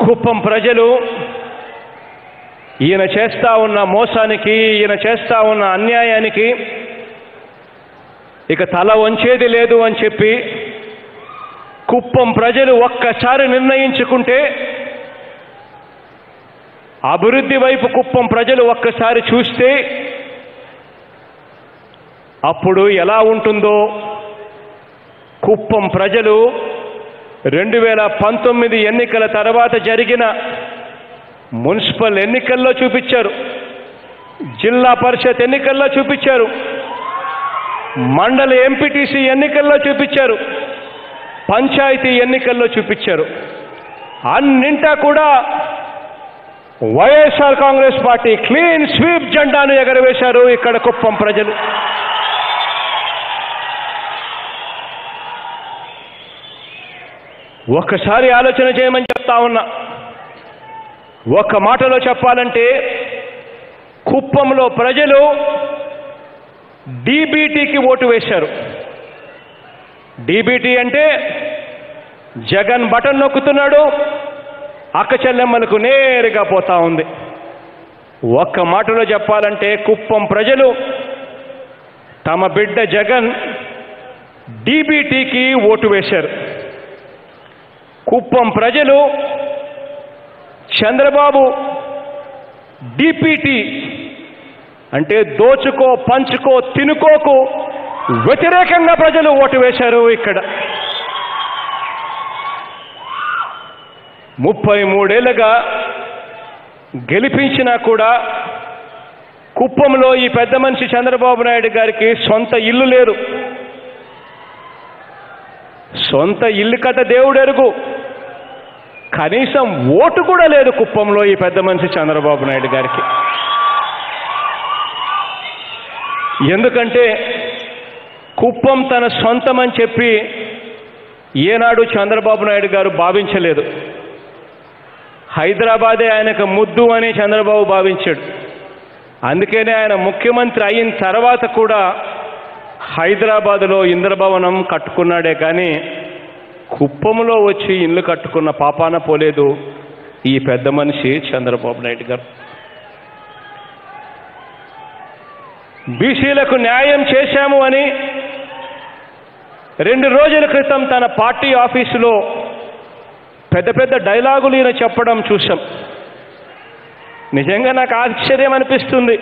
కుప్పం ప్రజలు ఈయన చేస్తా ఉన్న మోసానికి ఈయన చేస్తా ఉన్న అన్యాయానికి ఇక తల వంచేది లేదు అని చెప్పి కుప్పం ప్రజలు ఒక్కసారి నిర్ణయించుకుంటే అభివృద్ధి వైపు కుప్పం ప్రజలు ఒక్కసారి చూస్తే అప్పుడు ఎలా ఉంటుందో కుప్పం ప్రజలు రెండు వేల పంతొమ్మిది ఎన్నికల తర్వాత జరిగిన మున్సిపల్ ఎన్నికల్లో చూపించారు జిల్లా పరిషత్ ఎన్నికల్లో చూపించారు మండల ఎంపీటీసీ ఎన్నికల్లో చూపించారు పంచాయతీ ఎన్నికల్లో చూపించారు అన్నింటా కూడా YSR Congress party clean sweep జెండాను ఎగరవేశారు ఇక్కడ కుప్పం ప్రజలు ఒక్కసారి ఆలోచన చేయమని చెప్తా ఉన్నా ఒక్క మాటలో చెప్పాలంటే కుప్పంలో ప్రజలు డీబీటీకి ఓటు వేశారు డీబీటీ అంటే జగన్ బటన్ నొక్కుతున్నాడు అక్క చెల్లెమ్మలకు నేరుగా పోతా ఉంది ఒక్క మాటలో చెప్పాలంటే కుప్పం ప్రజలు తమ బిడ్డ జగన్ డీబీటీకి ఓటు వేశారు కుప్పం ప్రజలు చంద్రబాబు డిపిటి అంటే దోచుకో పంచుకో తినుకోకు వ్యతిరేకంగా ప్రజలు ఓటు వేశారు ఇక్కడ ముప్పై మూడేళ్లుగా గెలిపించినా కూడా కుప్పంలో ఈ పెద్ద మనిషి చంద్రబాబు నాయుడు గారికి సొంత ఇల్లు లేరు సొంత ఇల్లు కథ దేవుడెరుగు కనీసం ఓటు కూడా లేదు కుప్పంలో ఈ పెద్ద మనిషి చంద్రబాబు నాయుడు గారికి ఎందుకంటే కుప్పం తన సొంతం అని చెప్పి ఏనాడు చంద్రబాబు నాయుడు గారు భావించలేదు హైదరాబాదే ఆయనకు ముద్దు అని చంద్రబాబు భావించాడు అందుకనే ఆయన ముఖ్యమంత్రి అయిన తర్వాత కూడా హైదరాబాదులో ఇంద్రభవనం కట్టుకున్నాడే కానీ కుప్పంలో వచ్చి ఇల్లు కట్టుకున్న పాపాన పోలేదు ఈ పెద్ద మనిషి చంద్రబాబు నాయుడు గారు బీసీలకు న్యాయం చేశాము అని రెండు రోజుల క్రితం తన పార్టీ ఆఫీసులో పెద్ద పెద్ద డైలాగులు ఈయన చెప్పడం చూసాం నిజంగా నాకు ఆశ్చర్యం అనిపిస్తుంది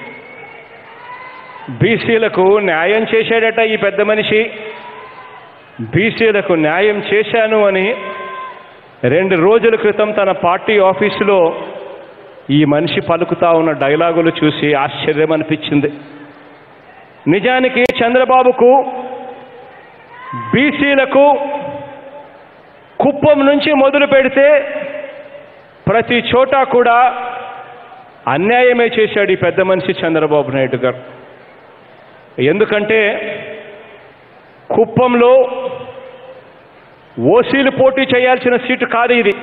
బీసీలకు న్యాయం చేశాడట ఈ పెద్ద మనిషి బీసీలకు న్యాయం చేశాను అని రెండు రోజుల క్రితం తన పార్టీ ఆఫీసులో ఈ మనిషి పలుకుతా ఉన్న డైలాగులు చూసి ఆశ్చర్యం అనిపించింది నిజానికి చంద్రబాబుకు బీసీలకు కుప్పం నుంచి మొదలు పెడితే ప్రతి చోట కూడా అన్యాయమే చేశాడు ఈ పెద్ద మనిషి చంద్రబాబు నాయుడు గారు ఎందుకంటే కుప్పంలో ఓసీలు పోటీ చేయాల్సిన సీటు కాదు ఇది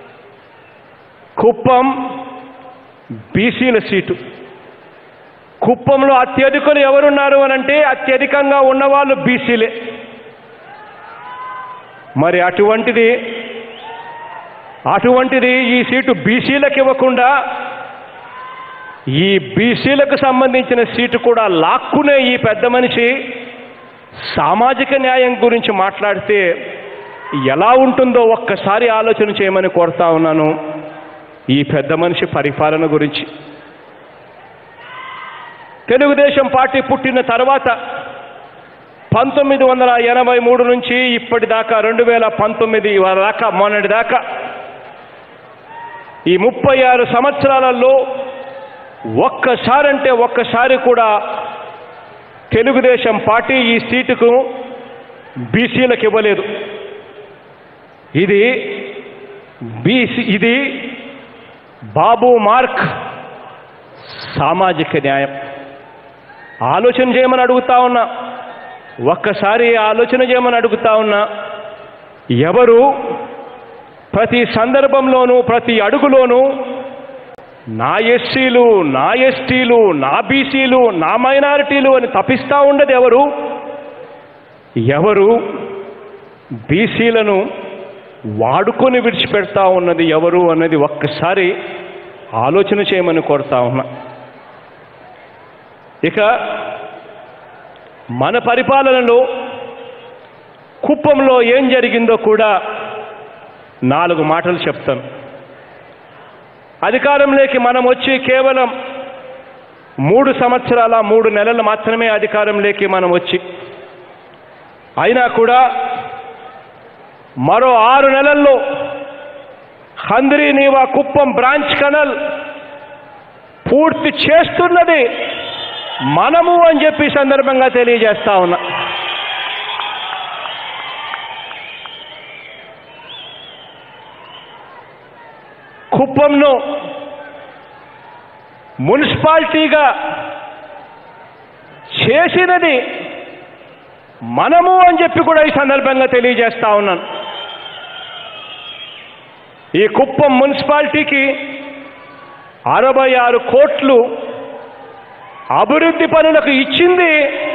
కుప్పం బీసీల సీటు కుప్పంలో అత్యధికులు ఎవరున్నారు అని అంటే అత్యధికంగా ఉన్నవాళ్ళు బీసీలే మరి అటువంటిది అటువంటిది ఈ సీటు బీసీలకు ఇవ్వకుండా ఈ బీసీలకు సంబంధించిన సీటు కూడా లాక్కునే ఈ పెద్ద మనిషి సామాజిక న్యాయం గురించి మాట్లాడితే ఎలా ఉంటుందో ఒక్కసారి ఆలోచన చేయమని కోరుతా ఉన్నాను ఈ పెద్ద మనిషి పరిపాలన గురించి తెలుగుదేశం పార్టీ పుట్టిన తర్వాత పంతొమ్మిది వందల ఎనభై మూడు నుంచి ఇప్పటిదాకా రెండు వేల పంతొమ్మిది దాకా మొన్నటి దాకా ఈ ముప్పై ఆరు సంవత్సరాలలో ఒక్కసారంటే ఒక్కసారి కూడా తెలుగుదేశం పార్టీ ఈ సీటుకు బీసీలకు ఇవ్వలేదు ఇది బీసీ ఇది బాబు మార్క్ సామాజిక న్యాయం ఆలోచన చేయమని అడుగుతా ఉన్నా ఒక్కసారి ఆలోచన చేయమని అడుగుతా ఉన్నా ఎవరు ప్రతి సందర్భంలోనూ ప్రతి అడుగులోనూ నా ఎస్సీలు నా ఎస్టీలు నా బీసీలు నా మైనారిటీలు అని తప్పిస్తా ఉండదు ఎవరు ఎవరు బీసీలను వాడుకొని విడిచిపెడతా ఉన్నది ఎవరు అన్నది ఒక్కసారి ఆలోచన చేయమని కోరుతా ఉన్నా ఇక మన పరిపాలనలో కుప్పంలో ఏం జరిగిందో కూడా నాలుగు మాటలు చెప్తాను అధికారంలోకి మనం వచ్చి కేవలం మూడు సంవత్సరాల మూడు నెలలు మాత్రమే అధికారంలోకి మనం వచ్చి అయినా కూడా మరో ఆరు నెలల్లో హంద్రీ నీవా కుప్పం బ్రాంచ్ కనల్ పూర్తి చేస్తున్నది మనము అని చెప్పి ఈ సందర్భంగా తెలియజేస్తా ఉన్నా కుప్పంను మున్సిపాలిటీగా చేసినది మనము అని చెప్పి కూడా ఈ సందర్భంగా తెలియజేస్తా ఉన్నాను ఈ కుప్పం మున్సిపాలిటీకి అరవై ఆరు కోట్లు అభివృద్ధి పనులకు ఇచ్చింది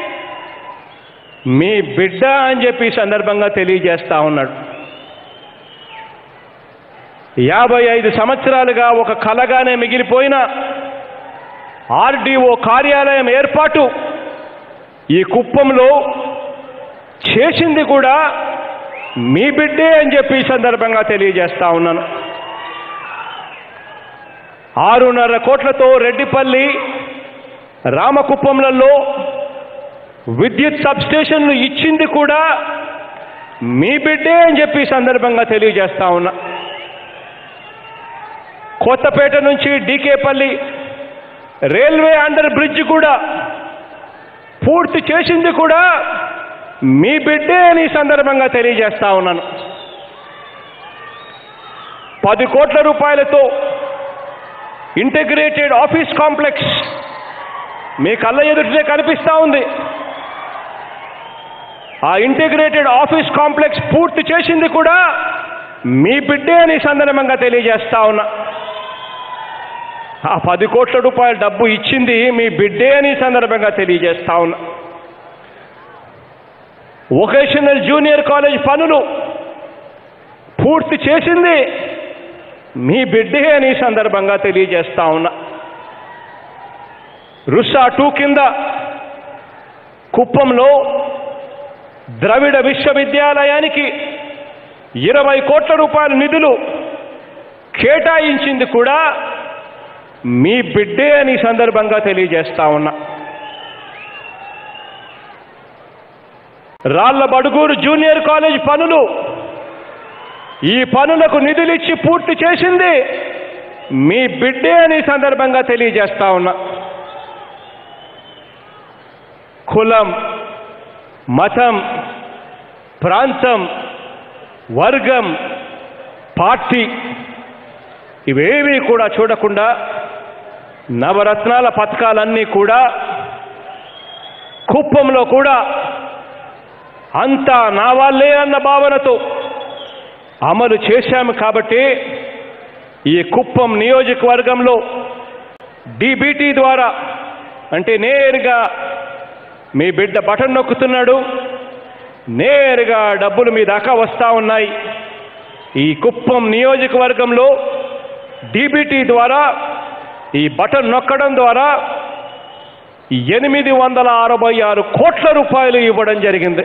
మీ బిడ్డ అని చెప్పి ఈ సందర్భంగా తెలియజేస్తా ఉన్నాడు యాభై ఐదు సంవత్సరాలుగా ఒక కలగానే మిగిలిపోయిన ఆర్డీఓ కార్యాలయం ఏర్పాటు ఈ కుప్పంలో చేసింది కూడా మీ బిడ్డే అని చెప్పి ఈ సందర్భంగా తెలియజేస్తా ఉన్నాను ఆరున్నర కోట్లతో రెడ్డిపల్లి రామకుప్పంలలో విద్యుత్ సబ్స్టేషన్లు ఇచ్చింది కూడా మీ బిడ్డే అని చెప్పి ఈ సందర్భంగా తెలియజేస్తా ఉన్నా కొత్తపేట నుంచి డీకేపల్లి రైల్వే అండర్ బ్రిడ్జ్ కూడా పూర్తి చేసింది కూడా మీ బిడ్డే అని ఈ సందర్భంగా తెలియజేస్తా ఉన్నాను పది కోట్ల రూపాయలతో ఇంటిగ్రేటెడ్ ఆఫీస్ కాంప్లెక్స్ మీ కళ్ళ ఎదుటినే కనిపిస్తా ఉంది ఆ ఇంటిగ్రేటెడ్ ఆఫీస్ కాంప్లెక్స్ పూర్తి చేసింది కూడా మీ బిడ్డే అని ఈ సందర్భంగా తెలియజేస్తా ఉన్నా ఆ పది కోట్ల రూపాయల డబ్బు ఇచ్చింది మీ బిడ్డే అని ఈ సందర్భంగా తెలియజేస్తా ఉన్నా వొకేషనల్ జూనియర్ కాలేజ్ పనులు పూర్తి చేసింది మీ బిడ్డే అని ఈ సందర్భంగా తెలియజేస్తా ఉన్నా రుషా టూ కింద కుప్పంలో ద్రవిడ విశ్వవిద్యాలయానికి ఇరవై కోట్ల రూపాయల నిధులు కేటాయించింది కూడా మీ బిడ్డే అని ఈ సందర్భంగా తెలియజేస్తా ఉన్నా రాళ్ల బడుగూరు జూనియర్ కాలేజ్ పనులు ఈ పనులకు నిధులిచ్చి పూర్తి చేసింది మీ బిడ్డే అని ఈ సందర్భంగా తెలియజేస్తా ఉన్నా కులం మతం ప్రాంతం వర్గం పార్టీ ఇవేమీ కూడా చూడకుండా నవరత్నాల పథకాలన్నీ కూడా కుప్పంలో కూడా అంతా నా వాళ్ళే అన్న భావనతో అమలు చేశాము కాబట్టి ఈ కుప్పం నియోజకవర్గంలో డీబీటీ ద్వారా అంటే నేరుగా మీ బిడ్డ బటన్ నొక్కుతున్నాడు నేరుగా డబ్బులు మీ దాకా వస్తా ఉన్నాయి ఈ కుప్పం నియోజకవర్గంలో డీబీటీ ద్వారా ఈ బటన్ నొక్కడం ద్వారా ఎనిమిది వందల అరవై ఆరు కోట్ల రూపాయలు ఇవ్వడం జరిగింది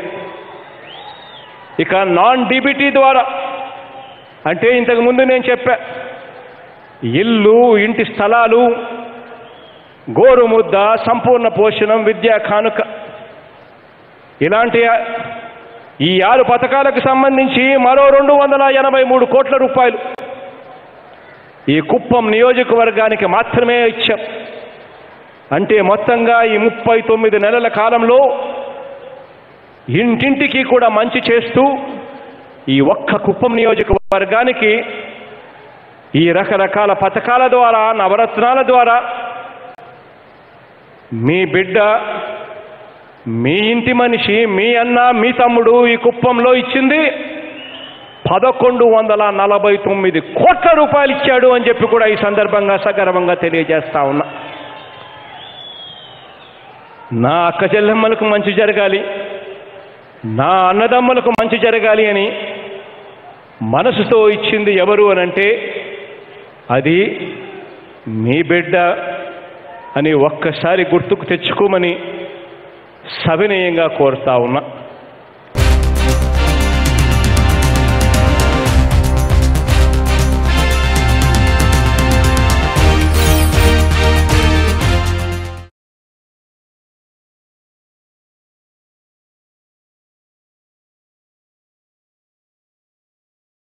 ఇక నాన్ డీబీటీ ద్వారా అంటే ఇంతకు ముందు నేను చెప్పా ఇల్లు ఇంటి స్థలాలు గోరుముద్ద సంపూర్ణ పోషణం విద్యా కానుక ఇలాంటి ఈ ఆరు పథకాలకు సంబంధించి మరో రెండు వందల ఎనభై మూడు కోట్ల రూపాయలు ఈ కుప్పం నియోజకవర్గానికి మాత్రమే ఇచ్చాం అంటే మొత్తంగా ఈ ముప్పై తొమ్మిది నెలల కాలంలో ఇంటింటికి కూడా మంచి చేస్తూ ఈ ఒక్క కుప్పం నియోజకవర్గానికి ఈ రకరకాల పథకాల ద్వారా నవరత్నాల ద్వారా మీ బిడ్డ మీ ఇంటి మనిషి మీ అన్న మీ తమ్ముడు ఈ కుప్పంలో ఇచ్చింది పదకొండు వందల నలభై తొమ్మిది కోట్ల రూపాయలు ఇచ్చాడు అని చెప్పి కూడా ఈ సందర్భంగా సగర్వంగా తెలియజేస్తా ఉన్నా నా అక్క చెల్లెమ్మలకు మంచి జరగాలి నా అన్నదమ్ములకు మంచి జరగాలి అని మనసుతో ఇచ్చింది ఎవరు అనంటే అది మీ బిడ్డ అని ఒక్కసారి గుర్తుకు తెచ్చుకోమని సవినయంగా కోరుతా ఉన్నా